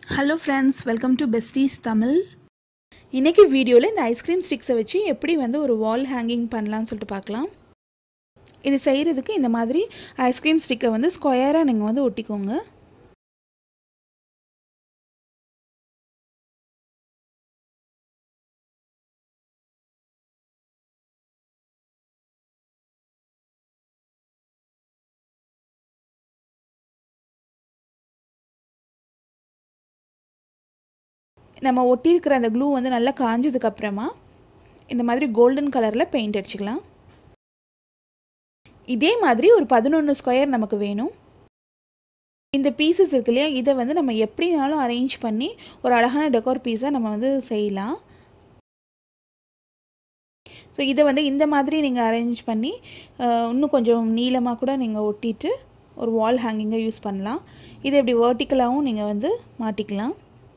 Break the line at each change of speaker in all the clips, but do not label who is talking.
hello friends welcome to besties Tamil இன்றைக்கி வீடியோவில் இந்த ஐஸ்கிரீம் ஸ்டிக்ஸை வச்சு எப்படி வந்து ஒரு வால் ஹேங்கிங் பண்ணலாம்னு சொல்லிட்டு பார்க்கலாம் இது செய்கிறதுக்கு இந்த மாதிரி ஐஸ்கிரீம் ஸ்டிக்கை வந்து ஸ்கொயராக நீங்கள் வந்து ஒட்டிக்கோங்க நம்ம ஒட்டியிருக்கிற அந்த க்ளூ வந்து நல்லா காஞ்சதுக்கப்புறமா இந்த மாதிரி கோல்டன் கலரில் பெயிண்ட் அடிச்சுக்கலாம் இதே மாதிரி ஒரு பதினொன்று ஸ்கொயர் நமக்கு வேணும் இந்த பீசஸ் இருக்கு இல்லையா இதை வந்து நம்ம எப்படினாலும் அரேஞ்ச் பண்ணி ஒரு அழகான டெக்கோர் பீஸாக நம்ம வந்து செய்யலாம் ஸோ இதை வந்து இந்த மாதிரி நீங்கள் அரேஞ்ச் பண்ணி இன்னும் கொஞ்சம் நீளமாக கூட நீங்கள் ஒட்டிட்டு ஒரு வால் ஹேங்கிங்கை யூஸ் பண்ணலாம் இதை இப்படி வேர்ட்டிக்கலாகவும் நீங்கள் வந்து மாட்டிக்கலாம்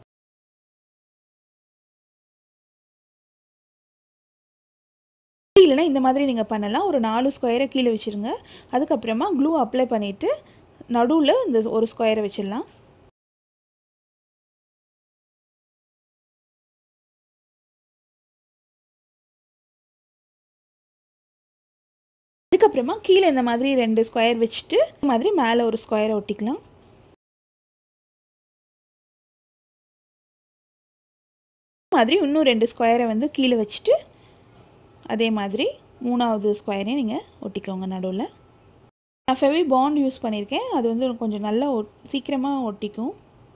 இல்லைனா இந்த மாதிரி நீங்கள் பண்ணலாம் ஒரு நாலு ஸ்கொயரை கீழே வச்சுருங்க அதுக்கப்புறமா க்ளூ அப்ளை பண்ணிவிட்டு நடுவில் இந்த ஒரு ஸ்கொயரை வச்சிடலாம் அதுக்கப்புறமா கீழே இந்த மாதிரி ரெண்டு ஸ்கொயர் வச்சுட்டு இந்த மாதிரி மேலே ஒரு ஸ்கொயரை ஒட்டிக்கலாம் மாதிரி இன்னும் ரெண்டு ஸ்கொயரை வந்து கீழே வச்சுட்டு அதே மாதிரி மூணாவது ஸ்கொயரையும் நீங்கள் ஒட்டிக்கோங்க நடுவில் நான் ஃபெவி பாண்ட் யூஸ் பண்ணியிருக்கேன் அது வந்து கொஞ்சம் நல்லா ஒ சீக்கிரமாக ஒட்டிக்கும்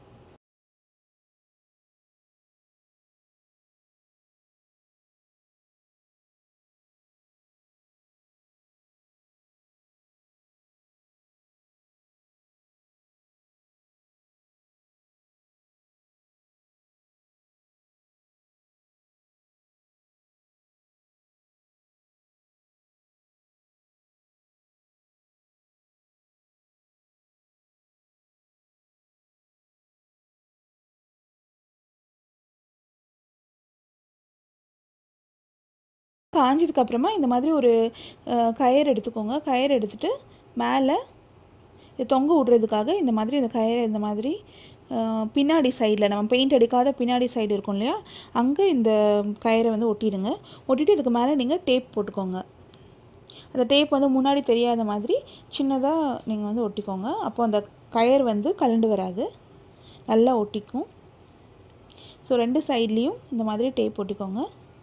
காஞ்சதுக்கப்புறமா இந்த மாதிரி ஒரு கயிறு எடுத்துக்கோங்க கயிறு எடுத்துகிட்டு மேலே இது தொங்க விட்றதுக்காக இந்த மாதிரி இந்த கயிறை இந்த மாதிரி பின்னாடி சைடில் நம்ம பெயிண்ட் அடிக்காத பின்னாடி சைடு இருக்கும் இல்லையா அங்கே இந்த கயிறை வந்து ஒட்டிடுங்க ஒட்டிட்டு இதுக்கு மேலே நீங்கள் டேப் போட்டுக்கோங்க அந்த டேப் வந்து முன்னாடி தெரியாத மாதிரி சின்னதாக நீங்கள் வந்து ஒட்டிக்கோங்க அப்போ அந்த கயர் வந்து கலண்டு வராது நல்லா ஒட்டிக்கும் ஸோ ரெண்டு சைட்லேயும் இந்த மாதிரி டேப் ஒட்டிக்கோங்க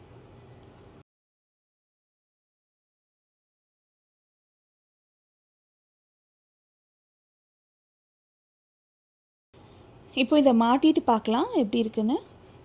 இப்போ இதை மாட்டிட்டு பார்க்கலாம் எப்படி இருக்குன்னு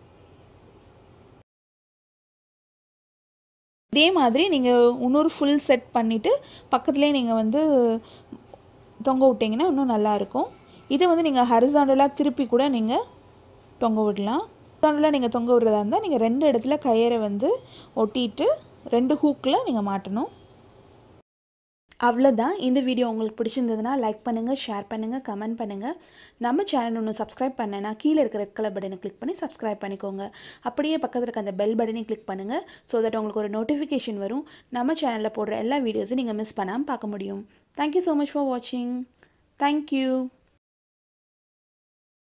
இதே மாதிரி நீங்கள் இன்னொரு ஃபுல் செட் பண்ணிவிட்டு பக்கத்துலேயே நீங்கள் வந்து தொங்க விட்டிங்கன்னா இன்னும் நல்லாயிருக்கும் இதை வந்து நீங்கள் ஹரிசாண்டலாக திருப்பி கூட நீங்கள் தொங்க விடலாம் ஹரிசாண்டலாக நீங்கள் தொங்க விடுறதா இருந்தால் நீங்கள் ரெண்டு இடத்துல கயிறை வந்து ஒட்டிட்டு ரெண்டு ஹூக்கில் நீங்கள் மாட்டணும் அவ்வளோதான் இந்த வீடியோ உங்களுக்கு பிடிச்சிருந்ததுன்னா லைக் பண்ணுங்கள் ஷேர் பண்ணுங்கள் கமெண்ட் பண்ணுங்கள் நம்ம சேனல் ஒன்று சப்ஸ்கிரைப் பண்ணேன்னா கீழே இருக்கிற ரெட் கலர் பட்டனை கிளிக் பண்ணி சப்ஸ்கிரைப் பண்ணிக்கோங்க அப்படியே பக்கத்தில் இருக்க அந்த பெல் பட்டனையும் கிளிக் பண்ணுங்கள் ஸோ தட் உங்களுக்கு ஒரு நோட்டிஃபிகேஷன் வரும் நம்ம சேனலில் போடுற எல்லா வீடியோஸும் நீங்கள் மிஸ் பண்ணாமல் பார்க்க முடியும் தேங்க்யூ ஸோ மச் ஃபார் வாட்சிங் தேங்க்யூ